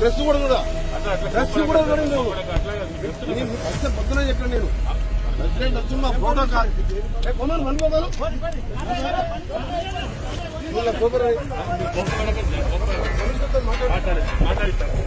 Dress కూడా కూడా అట్లా అట్లా డ్రెస్ కూడా కూడా నువ్వు అట్లాగే తెలుస్తుంది. నేను ఫస్ట్ పొద్దున చెప్పాను నేను ప్రెసిడెంట్ వచ్చి మా ఫోటో కాల్ ఏ, కొమ్మలు మనుకోగలరు వీళ్ళ కొబ్బరి మాట్లాడి మాట్లాడిస్తాను